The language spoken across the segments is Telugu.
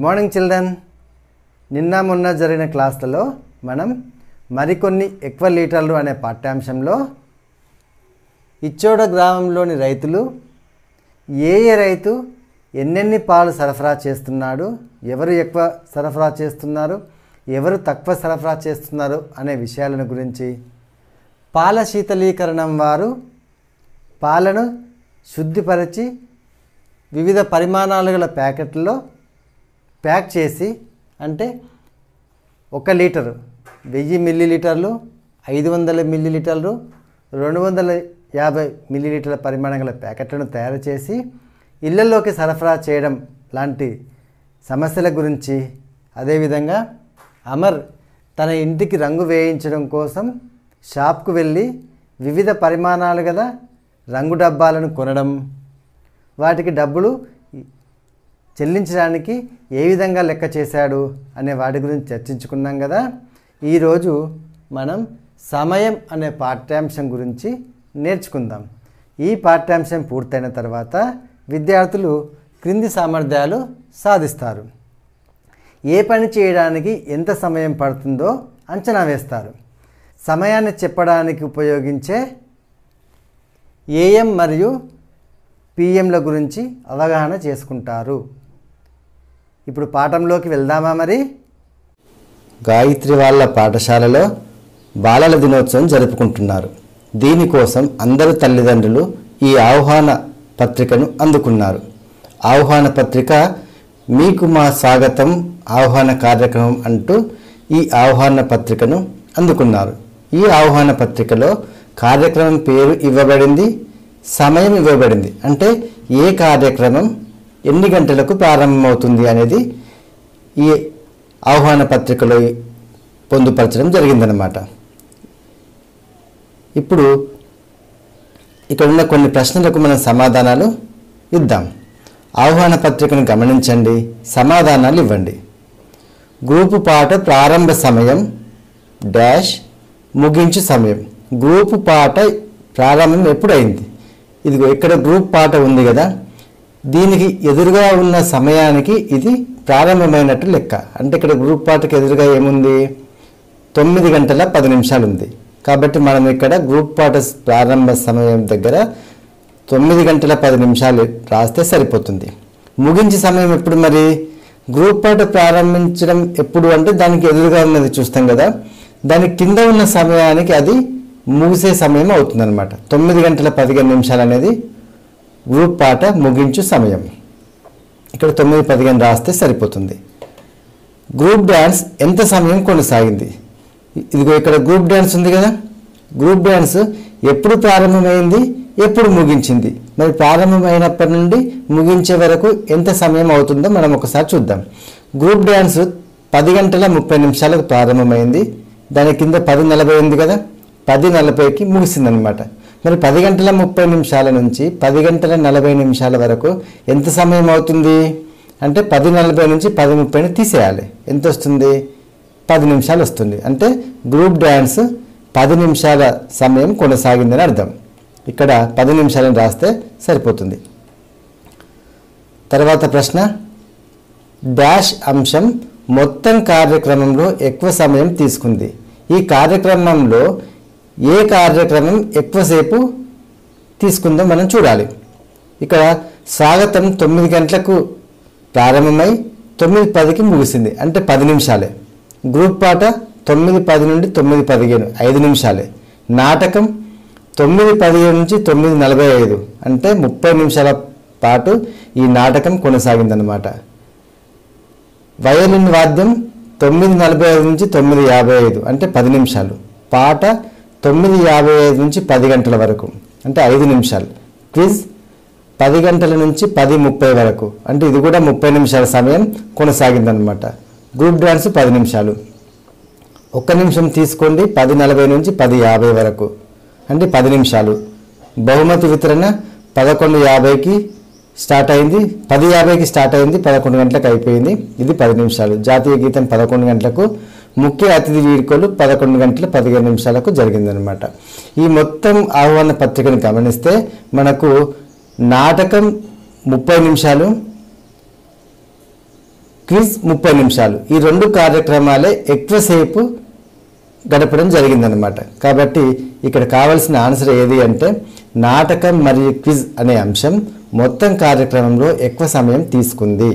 మార్నింగ్ చిల్డ్రన్ నిన్న మొన్న జరిగిన క్లాసులలో మనం మరికొన్ని ఎక్కువ లీటర్లు అనే పాఠ్యాంశంలో ఇచ్చోడ గ్రామంలోని రైతులు ఏ ఏ రైతు ఎన్నెన్ని పాలు సరఫరా చేస్తున్నాడు ఎవరు ఎక్కువ సరఫరా చేస్తున్నారు ఎవరు తక్కువ సరఫరా చేస్తున్నారు అనే విషయాలను గురించి పాల శీతలీకరణం వారు పాలను శుద్ధిపరిచి వివిధ పరిమాణాలు గల ప్యాకెట్లలో ప్యాక్ చేసి అంటే ఒక లీటరు వెయ్యి మిల్లీ లీటర్లు ఐదు వందల మిల్లీ లీటర్లు రెండు వందల యాభై మిల్లీ లీటర్ల పరిమాణం గల ప్యాకెట్లను తయారు చేసి ఇళ్లలోకి సరఫరా చేయడం లాంటి సమస్యల గురించి అదేవిధంగా అమర్ తన ఇంటికి రంగు వేయించడం కోసం షాప్కు వెళ్ళి వివిధ పరిమాణాలు గల రంగు డబ్బాలను కొనడం వాటికి డబ్బులు చెల్లించడానికి ఏ విధంగా లెక్క చేశాడు అనే వాటి గురించి చర్చించుకున్నాం కదా ఈరోజు మనం సమయం అనే పాఠ్యాంశం గురించి నేర్చుకుందాం ఈ పాఠ్యాంశం పూర్తయిన తర్వాత విద్యార్థులు క్రింది సామర్థ్యాలు సాధిస్తారు ఏ పని చేయడానికి ఎంత సమయం పడుతుందో అంచనా వేస్తారు సమయాన్ని చెప్పడానికి ఉపయోగించే ఏఎం మరియు పిఎంల గురించి అవగాహన చేసుకుంటారు ఇప్పుడు పాఠంలోకి వెళ్దామా మరి గాయత్రి వాళ్ళ పాఠశాలలో బాలల దినోత్సవం జరుపుకుంటున్నారు దీనికోసం అందరు తల్లిదండ్రులు ఈ ఆహ్వాన పత్రికను అందుకున్నారు ఆహ్వాన పత్రిక మీకు మా స్వాగతం ఆహ్వాన కార్యక్రమం అంటూ ఈ ఆహ్వాన పత్రికను అందుకున్నారు ఈ ఆహ్వాన పత్రికలో కార్యక్రమం పేరు ఇవ్వబడింది సమయం ఇవ్వబడింది అంటే ఏ కార్యక్రమం ఎన్ని గంటలకు ప్రారంభమవుతుంది అనేది ఈ ఆహ్వాన పత్రికలో పొందుపరచడం జరిగిందనమాట ఇప్పుడు ఇక్కడ ఉన్న కొన్ని ప్రశ్నలకు మనం సమాధానాలు ఇద్దాం ఆహ్వాన పత్రికను గమనించండి సమాధానాలు ఇవ్వండి గ్రూపు పాట ప్రారంభ సమయం డాష్ ముగించు సమయం గ్రూపు పాట ప్రారంభం ఎప్పుడైంది ఇదిగో ఇక్కడ గ్రూప్ పాట ఉంది కదా దీనికి ఎదురుగా ఉన్న సమయానికి ఇది ప్రారంభమైనట్టు లెక్క అంటే ఇక్కడ గ్రూప్ పాటకి ఎదురుగా ఏముంది తొమ్మిది గంటల పది నిమిషాలు ఉంది కాబట్టి మనం ఇక్కడ గ్రూప్ పాట ప్రారంభ సమయం దగ్గర తొమ్మిది గంటల పది నిమిషాలు రాస్తే సరిపోతుంది ముగించే సమయం ఎప్పుడు మరి గ్రూప్ పాట ప్రారంభించడం ఎప్పుడు అంటే దానికి ఎదురుగా ఉన్నది చూస్తాం కదా దాని కింద ఉన్న సమయానికి అది ముగిసే సమయం అవుతుందన్నమాట తొమ్మిది గంటల పదిహేను నిమిషాలు అనేది గ్రూప్ పాట ముగించు సమయం ఇక్కడ తొమ్మిది పదిహేను రాస్తే సరిపోతుంది గ్రూప్ డ్యాన్స్ ఎంత సమయం కొనసాగింది ఇదిగో ఇక్కడ గ్రూప్ డ్యాన్స్ ఉంది కదా గ్రూప్ డ్యాన్స్ ఎప్పుడు ప్రారంభమైంది ఎప్పుడు ముగించింది మరి ప్రారంభమైనప్పటి నుండి ముగించే వరకు ఎంత సమయం అవుతుందో మనం ఒకసారి చూద్దాం గ్రూప్ డ్యాన్స్ పది గంటల ముప్పై నిమిషాలకు ప్రారంభమైంది దాని కింద పది నలభై ఉంది కదా పది నలభైకి ముగిసిందనమాట మరి పది గంటల ముప్పై నిమిషాల నుంచి పది గంటల నలభై నిమిషాల వరకు ఎంత సమయం అవుతుంది అంటే పది నలభై నుంచి పది ముప్పైని తీసేయాలి ఎంత వస్తుంది పది నిమిషాలు వస్తుంది అంటే గ్రూప్ డ్యాన్స్ పది నిమిషాల సమయం కొనసాగిందని అర్థం ఇక్కడ పది నిమిషాలను రాస్తే సరిపోతుంది తర్వాత ప్రశ్న డాష్ అంశం మొత్తం కార్యక్రమంలో ఎక్కువ సమయం తీసుకుంది ఈ కార్యక్రమంలో ఏ కార్యక్రమం ఎక్కువసేపు తీసుకుందో మనం చూడాలి ఇక్కడ స్వాగతం తొమ్మిది గంటలకు ప్రారంభమై తొమ్మిది పదికి ముగిసింది అంటే పది నిమిషాలే గ్రూప్ పాట తొమ్మిది పది నుండి తొమ్మిది పదిహేను ఐదు నిమిషాలే నాటకం తొమ్మిది పదిహేను నుంచి తొమ్మిది నలభై ఐదు అంటే ముప్పై నిమిషాల పాటు ఈ నాటకం కొనసాగిందనమాట వయోలిన్ వాద్యం తొమ్మిది నలభై ఐదు నుంచి తొమ్మిది యాభై ఐదు అంటే పది నిమిషాలు పాట తొమ్మిది యాభై ఐదు నుంచి పది గంటల వరకు అంటే ఐదు నిమిషాలు క్విజ్ పది గంటల నుంచి పది ముప్పై వరకు అంటే ఇది కూడా ముప్పై నిమిషాల సమయం కొనసాగిందనమాట గ్రూప్ డ్యాన్స్ పది నిమిషాలు ఒక్క నిమిషం తీసుకోండి పది నలభై నుంచి పది యాభై వరకు అంటే పది నిమిషాలు బహుమతి వితరణ పదకొండు యాభైకి స్టార్ట్ అయింది పది యాభైకి స్టార్ట్ అయింది పదకొండు గంటలకు అయిపోయింది ఇది పది నిమిషాలు జాతీయ గీతం పదకొండు గంటలకు ముఖ్య అతిథి వీడ్కోలు పదకొండు గంటల పదిహేను నిమిషాలకు జరిగిందనమాట ఈ మొత్తం ఆహ్వాన పత్రికను గమనిస్తే మనకు నాటకం ముప్పై నిమిషాలు క్విజ్ ముప్పై నిమిషాలు ఈ రెండు కార్యక్రమాలే ఎక్కువసేపు గడపడం జరిగిందనమాట కాబట్టి ఇక్కడ కావాల్సిన ఆన్సర్ ఏది అంటే నాటకం మరియు క్విజ్ అనే అంశం మొత్తం కార్యక్రమంలో ఎక్కువ సమయం తీసుకుంది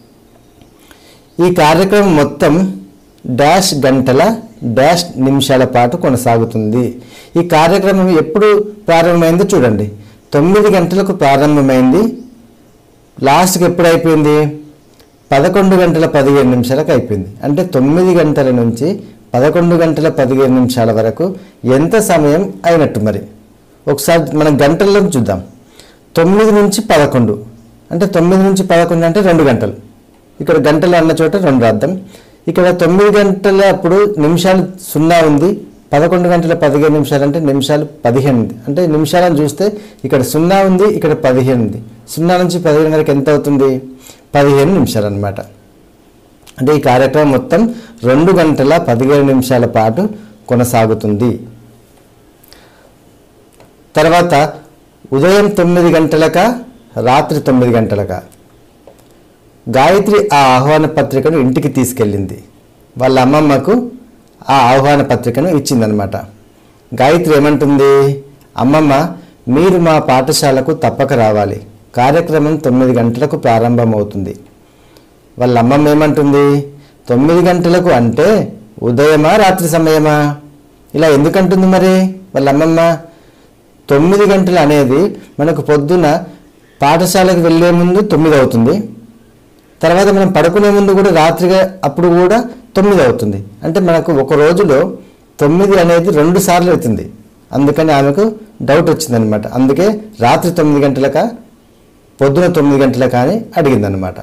ఈ కార్యక్రమం మొత్తం డాష్ గంటల డాష్ నిమిషాల పాటు కొనసాగుతుంది ఈ కార్యక్రమం ఎప్పుడు ప్రారంభమైందో చూడండి తొమ్మిది గంటలకు ప్రారంభమైంది లాస్ట్కి ఎప్పుడు అయిపోయింది పదకొండు గంటల పదిహేను నిమిషాలకు అయిపోయింది అంటే తొమ్మిది గంటల నుంచి పదకొండు గంటల పదిహేను నిమిషాల వరకు ఎంత సమయం అయినట్టు మరి ఒకసారి మనం గంటల్లో చూద్దాం తొమ్మిది నుంచి పదకొండు అంటే తొమ్మిది నుంచి పదకొండు అంటే రెండు గంటలు ఇక్కడ గంటలు అన్న చోట రెండు అర్థం ఇక్కడ తొమ్మిది గంటల అప్పుడు నిమిషాలు సున్నా ఉంది పదకొండు గంటల పదిహేను నిమిషాలు అంటే నిమిషాలు పదిహేను ఉంది అంటే నిమిషాలను చూస్తే ఇక్కడ సున్నా ఉంది ఇక్కడ పదిహేను ఉంది సున్నా నుంచి పదిహేను వరకు ఎంత అవుతుంది పదిహేను నిమిషాలు అనమాట అంటే ఈ కార్యక్రమం మొత్తం రెండు గంటల పదిహేను నిమిషాల పాటు కొనసాగుతుంది తర్వాత ఉదయం తొమ్మిది గంటలక రాత్రి తొమ్మిది గంటలక గాయత్రి ఆ ఆహ్వాన పత్రికను ఇంటికి తీసుకెళ్ళింది వాళ్ళ అమ్మమ్మకు ఆ ఆహ్వాన పత్రికను ఇచ్చిందనమాట గాయత్రి ఏమంటుంది అమ్మమ్మ మీరు మా పాఠశాలకు తప్పక రావాలి కార్యక్రమం తొమ్మిది గంటలకు ప్రారంభమవుతుంది వాళ్ళ అమ్మమ్మ ఏమంటుంది తొమ్మిది గంటలకు అంటే ఉదయమా రాత్రి సమయమా ఇలా ఎందుకంటుంది మరి వాళ్ళ అమ్మమ్మ తొమ్మిది గంటలు అనేది మనకు పొద్దున పాఠశాలకు వెళ్ళే ముందు తొమ్మిది అవుతుంది తర్వాత మనం పడుకునే ముందు కూడా రాత్రిగా అప్పుడు కూడా తొమ్మిది అవుతుంది అంటే మనకు ఒక రోజులో తొమ్మిది అనేది రెండు సార్లు అవుతుంది అందుకని ఆమెకు డౌట్ వచ్చిందనమాట అందుకే రాత్రి తొమ్మిది గంటలక పొద్దున తొమ్మిది గంటలక అని అడిగిందనమాట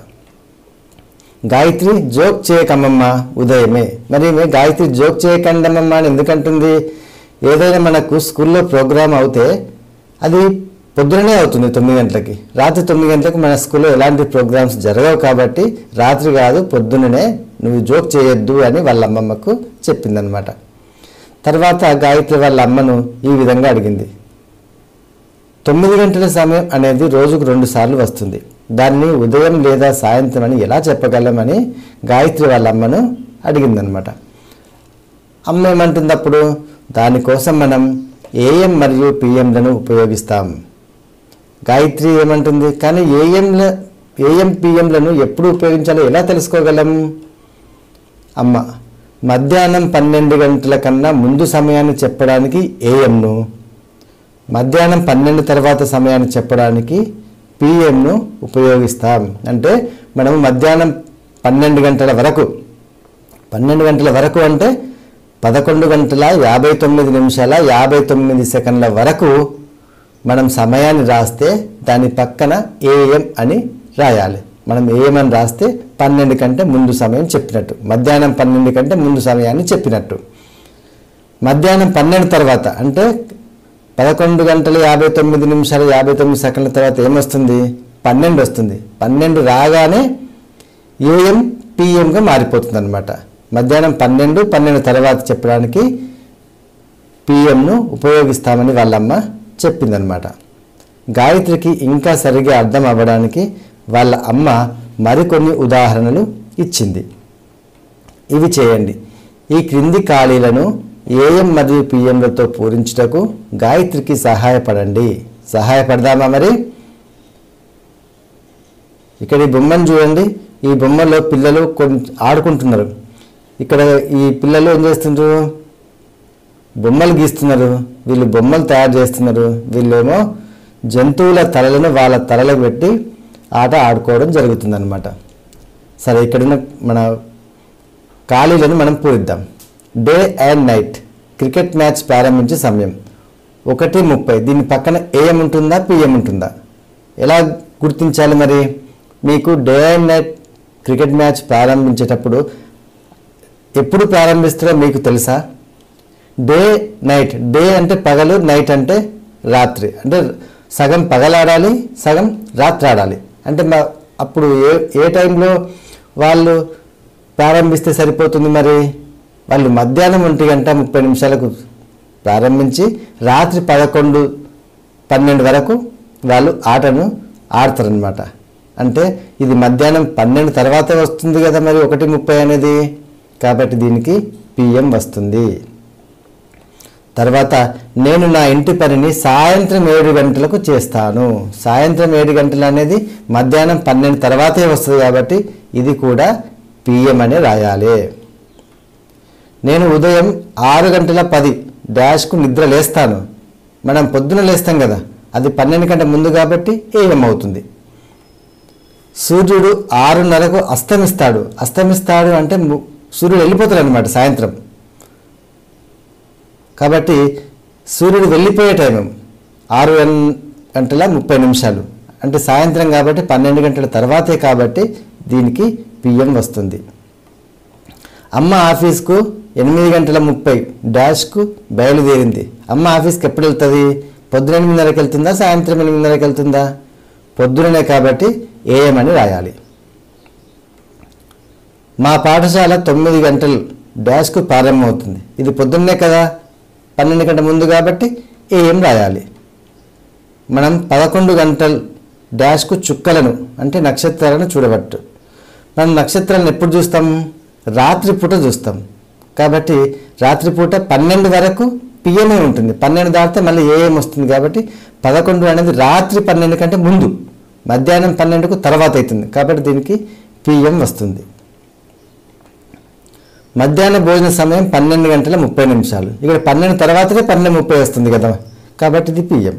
గాయత్రి జోక్ చేయకమ్మమ్మ ఉదయమే మరి ఈమె గాయత్రి జోక్ చేయకండమ్మమ్మ అని ఎందుకంటుంది ఏదైనా మనకు స్కూల్లో ప్రోగ్రామ్ అవుతే అది పొద్దుననే అవుతుంది తొమ్మిది గంటలకి రాత్రి తొమ్మిది గంటలకు మన స్కూల్లో ఎలాంటి ప్రోగ్రామ్స్ జరగవు కాబట్టి రాత్రి కాదు పొద్దుననే నువ్వు జోక్ చేయొద్దు అని వాళ్ళ అమ్మమ్మకు చెప్పిందనమాట తర్వాత గాయత్రి వాళ్ళ అమ్మను ఈ విధంగా అడిగింది తొమ్మిది గంటల సమయం అనేది రోజుకు రెండు సార్లు వస్తుంది దాన్ని ఉదయం లేదా సాయంత్రం అని ఎలా చెప్పగలమని గాయత్రి వాళ్ళ అమ్మను అడిగిందనమాట అమ్మ ఏమంటుంది అప్పుడు దానికోసం మనం ఏఎం మరియు పిఎంలను ఉపయోగిస్తాం గాయత్రి ఏమంటుంది కానీ ఏఎంల ఏఎం పిఎంలను ఎప్పుడు ఉపయోగించాలో ఎలా తెలుసుకోగలం అమ్మ మధ్యాహ్నం పన్నెండు గంటల కన్నా ముందు సమయాన్ని చెప్పడానికి ఏఎంను మధ్యాహ్నం పన్నెండు తర్వాత సమయాన్ని చెప్పడానికి పిఎంను ఉపయోగిస్తాం అంటే మనము మధ్యాహ్నం పన్నెండు గంటల వరకు పన్నెండు గంటల వరకు అంటే పదకొండు గంటల యాభై తొమ్మిది నిమిషాల యాభై తొమ్మిది సెకండ్ల వరకు మనం సమయాన్ని రాస్తే దాని పక్కన ఏఎం అని రాయాలి మనం ఏఎం అని రాస్తే పన్నెండు కంటే ముందు సమయం చెప్పినట్టు మధ్యాహ్నం పన్నెండు కంటే ముందు సమయాన్ని చెప్పినట్టు మధ్యాహ్నం పన్నెండు తర్వాత అంటే పదకొండు గంటల యాభై తొమ్మిది నిమిషాలు యాభై తొమ్మిది సెకండ్ల తర్వాత ఏమొస్తుంది పన్నెండు వస్తుంది పన్నెండు రాగానే ఏఎం పిఎంగా మారిపోతుంది అనమాట మధ్యాహ్నం పన్నెండు పన్నెండు తర్వాత చెప్పడానికి పిఎంను ఉపయోగిస్తామని వాళ్ళమ్మ చెప్పిందనమాట గాయత్రికి ఇంకా సరిగా అర్థం అవ్వడానికి వాళ్ళ అమ్మ మరికొన్ని ఉదాహరణలు ఇచ్చింది ఇవి చేయండి ఈ క్రింది ఖాళీలను ఏఎం మరియు పిఎంలతో పూరించుటకు గాయత్రికి సహాయపడండి సహాయపడదామా మరి ఇక్కడ ఈ బొమ్మను చూడండి ఈ బొమ్మలో పిల్లలు కొన్ని ఆడుకుంటున్నారు ఇక్కడ ఈ పిల్లలు ఏం చేస్తున్నారు బొమ్మలు గీస్తున్నారు వీళ్ళు బొమ్మలు తయారు చేస్తున్నారు వీళ్ళేమో జంతువుల తలలను వాళ్ళ తలలకు పెట్టి ఆట ఆడుకోవడం జరుగుతుందన్నమాట సరే ఇక్కడున్న మన ఖాళీలను మనం పూరిద్దాం day and night cricket match ప్రారంభించే సమయం ఒకటి ముప్పై దీని పక్కన ఏఎం ఉంటుందా పిఎం ఉంటుందా ఎలా గుర్తించాలి మరి మీకు day and night cricket match ప్రారంభించేటప్పుడు ఎప్పుడు ప్రారంభిస్తారో మీకు తెలుసా డే నైట్ డే అంటే పగలు నైట్ అంటే రాత్రి అంటే సగం పగలాడాలి సగం రాత్రి ఆడాలి అంటే మా అప్పుడు ఏ ఏ టైంలో వాళ్ళు ప్రారంభిస్తే సరిపోతుంది మరి వాళ్ళు మధ్యాహ్నం ఒంటి గంట ముప్పై నిమిషాలకు ప్రారంభించి రాత్రి పదకొండు పన్నెండు వరకు వాళ్ళు ఆటను ఆడతారనమాట అంటే ఇది మధ్యాహ్నం పన్నెండు తర్వాతే వస్తుంది కదా మరి ఒకటి ముప్పై అనేది కాబట్టి దీనికి పిఎం వస్తుంది తర్వాత నేను నా ఇంటి పనిని సాయంత్రం ఏడు గంటలకు చేస్తాను సాయంత్రం ఏడు గంటలు అనేది మధ్యాహ్నం పన్నెండు తర్వాతే వస్తుంది కాబట్టి ఇది కూడా పిఎం అని రాయాలి నేను ఉదయం ఆరు గంటల పది డాష్కు నిద్ర లేస్తాను మనం పొద్దున లేస్తాం కదా అది పన్నెండు గంటల ముందు కాబట్టి ఏఎం అవుతుంది సూర్యుడు ఆరున్నరకు అస్తమిస్తాడు అస్తమిస్తాడు అంటే ము- సూర్యుడు వెళ్ళిపోతాడు అనమాట సాయంత్రం కాబట్టి సూర్యుడు వెళ్ళిపోయే టైం ఆరు గం- గంటల ముప్పై నిమిషాలు అంటే సాయంత్రం కాబట్టి పన్నెండు గంటల తర్వాతే కాబట్టి దీనికి పిఎం వస్తుంది అమ్మ ఆఫీస్కు ఎనిమిది గంటల ముప్పై డాష్కు బయలుదేరింది అమ్మ ఆఫీస్కి ఎప్పుడు వెళ్తుంది పొద్దున ఎనిమిదిన్నరకి వెళ్తుందా సాయంత్రం ఎనిమిదిన్నరకి వెళ్తుందా పొద్దుననే కాబట్టి ఏఎం అని రాయాలి మా పాఠశాల తొమ్మిది గంటలు డాష్కు ప్రారంభమవుతుంది ఇది పొద్దున్నే కదా పన్నెండు గంటల ముందు కాబట్టి ఏఎం రాయాలి మనం పదకొండు గంటలు డాష్కు చుక్కలను అంటే నక్షత్రాలను చూడబట్టు మనం నక్షత్రాలను ఎప్పుడు చూస్తాం రాత్రిపూట చూస్తాం కాబట్టి రాత్రిపూట పన్నెండు వరకు పిఎంఏ ఉంటుంది పన్నెండు దాటితే మళ్ళీ ఏఎం వస్తుంది కాబట్టి పదకొండు అనేది రాత్రి పన్నెండు కంటే ముందు మధ్యాహ్నం పన్నెండుకు తర్వాత అవుతుంది కాబట్టి దీనికి పిఎం వస్తుంది మధ్యాహ్న భోజన సమయం పన్నెండు గంటల ముప్పై నిమిషాలు ఇక్కడ పన్నెండు తర్వాతనే పన్నెండు ముప్పై వస్తుంది కదా కాబట్టి ఇది పిఎం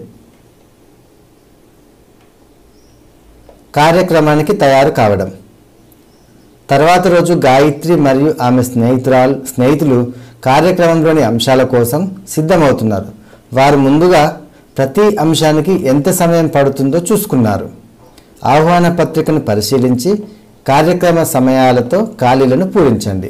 కార్యక్రమానికి తయారు కావడం తర్వాత రోజు గాయత్రి మరియు ఆమె స్నేహితురాలు స్నేహితులు కార్యక్రమంలోని అంశాల కోసం సిద్ధమవుతున్నారు వారు ముందుగా ప్రతి అంశానికి ఎంత సమయం పడుతుందో చూసుకున్నారు ఆహ్వాన పత్రికను పరిశీలించి కార్యక్రమ సమయాలతో ఖాళీలను పూరించండి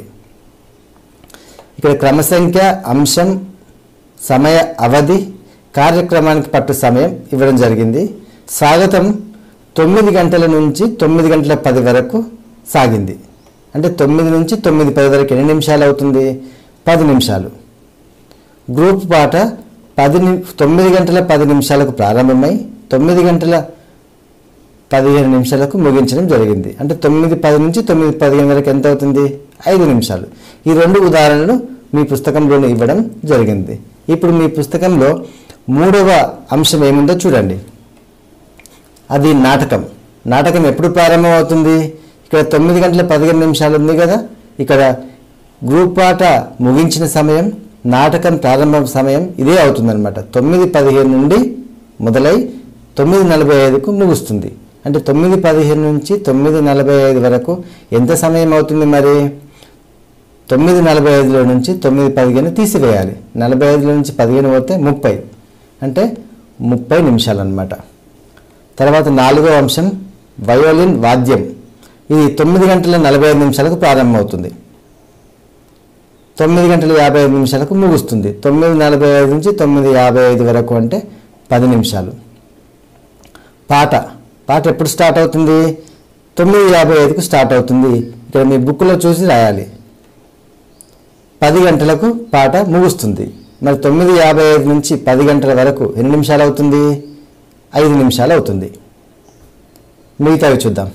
ఇక్కడ క్రమసంఖ్య అంశం సమయ అవధి కార్యక్రమానికి పట్టు సమయం ఇవ్వడం జరిగింది స్వాగతం తొమ్మిది గంటల నుంచి తొమ్మిది గంటల పది వరకు సాగింది అంటే తొమ్మిది నుంచి తొమ్మిది పది వరకు ఎన్ని నిమిషాలు అవుతుంది పది నిమిషాలు గ్రూప్ పాట పది ని- తొమ్మిది గంటల పది నిమిషాలకు ప్రారంభమై తొమ్మిది గంటల పదిహేను నిమిషాలకు ముగించడం జరిగింది అంటే తొమ్మిది పది నుంచి తొమ్మిది పదిహేను వరకు ఎంత అవుతుంది ఐదు నిమిషాలు ఈ రెండు ఉదాహరణలు మీ పుస్తకంలోనే ఇవ్వడం జరిగింది ఇప్పుడు మీ పుస్తకంలో మూడవ అంశం ఏముందో చూడండి అది నాటకం నాటకం ఎప్పుడు ప్రారంభం అవుతుంది ఇక్కడ తొమ్మిది గంటల పదిహేను నిమిషాలు ఉంది కదా ఇక్కడ గ్రూప్ పాట ముగించిన సమయం నాటకం ప్రారంభం సమయం ఇదే అవుతుందన్నమాట తొమ్మిది పదిహేను నుండి మొదలై తొమ్మిది నలభై ఐదుకు ముగుస్తుంది అంటే తొమ్మిది పదిహేను నుంచి తొమ్మిది నలభై ఐదు వరకు ఎంత సమయం అవుతుంది మరి తొమ్మిది నలభై ఐదులో నుంచి తొమ్మిది పదిహేను తీసివేయాలి నలభై ఐదులో నుంచి పదిహేను పోతే ముప్పై అంటే ముప్పై నిమిషాలు అన్నమాట తర్వాత నాలుగో అంశం వయోలిన్ వాద్యం ఇది తొమ్మిది గంటల నలభై ఐదు నిమిషాలకు ప్రారంభమవుతుంది తొమ్మిది గంటల యాభై ఐదు నిమిషాలకు ముగుస్తుంది తొమ్మిది నలభై ఐదు నుంచి తొమ్మిది యాభై ఐదు వరకు అంటే పది నిమిషాలు పాట పాట ఎప్పుడు స్టార్ట్ అవుతుంది తొమ్మిది యాభై ఐదుకు స్టార్ట్ అవుతుంది ఇక్కడ మీ బుక్లో చూసి రాయాలి పది గంటలకు పాట ముగుస్తుంది మరి తొమ్మిది యాభై ఐదు నుంచి పది గంటల వరకు ఎన్ని నిమిషాలు అవుతుంది ఐదు నిమిషాలు అవుతుంది మిగతావి చూద్దాం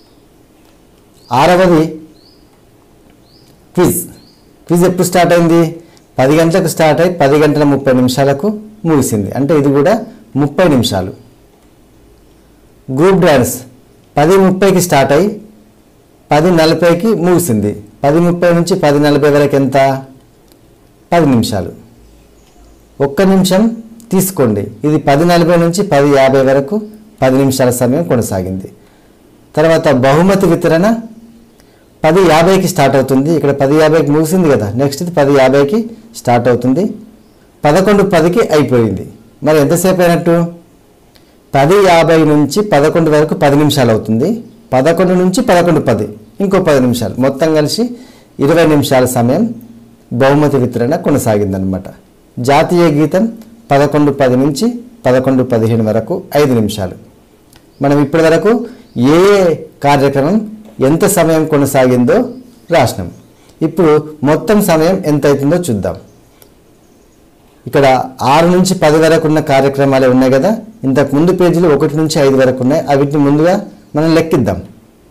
ఆరవది క్విజ్ క్విజ్ ఎప్పుడు స్టార్ట్ అయింది పది గంటలకు స్టార్ట్ అయి పది గంటల ముప్పై నిమిషాలకు ముగిసింది అంటే ఇది కూడా ముప్పై నిమిషాలు గ్రూప్ డ్యాన్స్ పది ముప్పైకి స్టార్ట్ అయి పది నలభైకి ముగిసింది పది ముప్పై నుంచి పది నలభై వరకు ఎంత పది నిమిషాలు ఒక్క నిమిషం తీసుకోండి ఇది పది నలభై నుంచి పది యాభై వరకు పది నిమిషాల సమయం కొనసాగింది తర్వాత బహుమతి వితరణ పది యాభైకి స్టార్ట్ అవుతుంది ఇక్కడ పది యాభైకి ముగిసింది కదా నెక్స్ట్ ఇది పది యాభైకి స్టార్ట్ అవుతుంది పదకొండు పదికి అయిపోయింది మరి ఎంతసేపు అయినట్టు పది యాభై నుంచి పదకొండు వరకు పది నిమిషాలు అవుతుంది పదకొండు నుంచి పదకొండు పది ఇంకో పది నిమిషాలు మొత్తం కలిసి ఇరవై నిమిషాల సమయం బహుమతి వితరణ కొనసాగిందనమాట జాతీయ గీతం పదకొండు పది నుంచి పదకొండు పదిహేను వరకు ఐదు నిమిషాలు మనం ఇప్పటి వరకు ఏ ఏ కార్యక్రమం ఎంత సమయం కొనసాగిందో రాసినాం ఇప్పుడు మొత్తం సమయం ఎంత అవుతుందో చూద్దాం ఇక్కడ ఆరు నుంచి పది వరకు ఉన్న కార్యక్రమాలే ఉన్నాయి కదా ఇంతకు ముందు పేజీలు ఒకటి నుంచి ఐదు వరకు ఉన్నాయి అవిటిని ముందుగా మనం లెక్కిద్దాం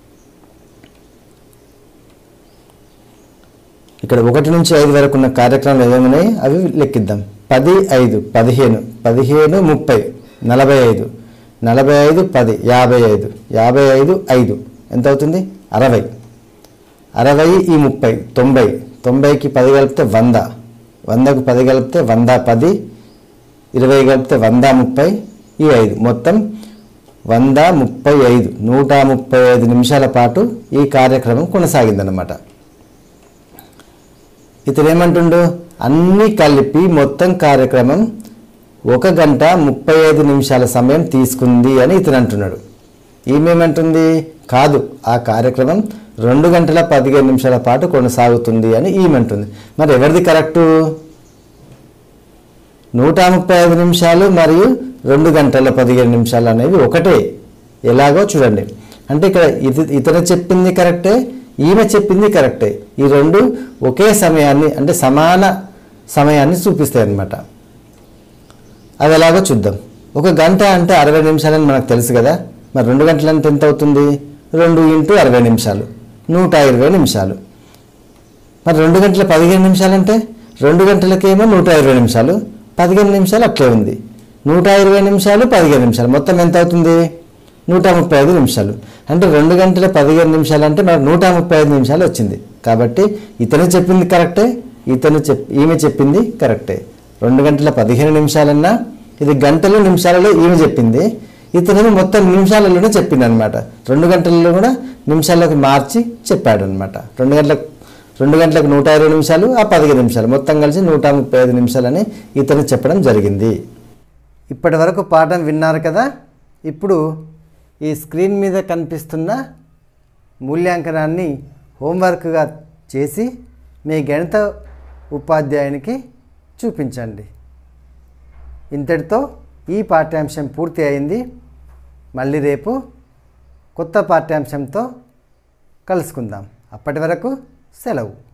ఇక్కడ ఒకటి నుంచి ఐదు వరకు ఉన్న కార్యక్రమాలు ఏమేమున్నాయి అవి లెక్కిద్దాం పది ఐదు పదిహేను పదిహేను ముప్పై నలభై ఐదు నలభై ఐదు పది యాభై ఐదు యాభై ఐదు ఐదు ఎంత అవుతుంది అరవై అరవై ఈ ముప్పై తొంభై తొంభైకి పది కలిపితే వంద వందకు పది కలిపితే వంద పది ఇరవై కలిపితే వంద ముప్పై ఈ ఐదు మొత్తం వంద ముప్పై ఐదు నూట ముప్పై ఐదు నిమిషాల పాటు ఈ కార్యక్రమం కొనసాగిందన్నమాట ఇతను ఏమంటుండు అన్నీ కలిపి మొత్తం కార్యక్రమం ఒక గంట ముప్పై ఐదు నిమిషాల సమయం తీసుకుంది అని ఇతను అంటున్నాడు ఈమెమంటుంది కాదు ఆ కార్యక్రమం రెండు గంటల పదిహేను నిమిషాల పాటు కొనసాగుతుంది అని ఈమెంటుంది మరి ఎవరిది కరెక్టు నూట ముప్పై ఐదు నిమిషాలు మరియు రెండు గంటల పదిహేను నిమిషాలు అనేవి ఒకటే ఎలాగో చూడండి అంటే ఇక్కడ ఇది ఇతను చెప్పింది కరెక్టే ఈమె చెప్పింది కరెక్టే ఈ రెండు ఒకే సమయాన్ని అంటే సమాన సమయాన్ని చూపిస్తాయి అన్నమాట అది ఎలాగో చూద్దాం ఒక గంట అంటే అరవై నిమిషాలని మనకు తెలుసు కదా మరి రెండు గంటలు అంటే ఎంత అవుతుంది రెండు ఇంటూ అరవై నిమిషాలు నూట ఇరవై నిమిషాలు మరి రెండు గంటల పదిహేను నిమిషాలంటే రెండు గంటలకేమో నూట ఇరవై నిమిషాలు పదిహేను నిమిషాలు అట్లే ఉంది నూట ఇరవై నిమిషాలు పదిహేను నిమిషాలు మొత్తం ఎంత అవుతుంది నూట ముప్పై ఐదు నిమిషాలు అంటే రెండు గంటల పదిహేను నిమిషాలు అంటే మనకు నూట ముప్పై ఐదు నిమిషాలు వచ్చింది కాబట్టి ఇతను చెప్పింది కరెక్టే ఇతను చెప్ ఈమె చెప్పింది కరెక్టే రెండు గంటల పదిహేను నిమిషాలన్నా ఇది గంటలు నిమిషాలలో ఈమె చెప్పింది ఇతను మొత్తం నిమిషాలలోనే చెప్పింది అనమాట రెండు గంటలలో కూడా నిమిషాల్లోకి మార్చి చెప్పాడు అనమాట రెండు గంటలకు రెండు గంటలకు నూట ఇరవై నిమిషాలు ఆ పదిహేను నిమిషాలు మొత్తం కలిసి నూట ముప్పై ఐదు నిమిషాలని ఇతను చెప్పడం జరిగింది ఇప్పటి వరకు పాఠం విన్నారు కదా ఇప్పుడు ఈ స్క్రీన్ మీద కనిపిస్తున్న మూల్యాంకనాన్ని హోంవర్క్గా చేసి మీ గణిత ఉపాధ్యాయునికి చూపించండి ఇంతటితో ఈ పాఠ్యాంశం పూర్తి అయింది మళ్ళీ రేపు కొత్త పాఠ్యాంశంతో కలుసుకుందాం అప్పటి వరకు సెలవు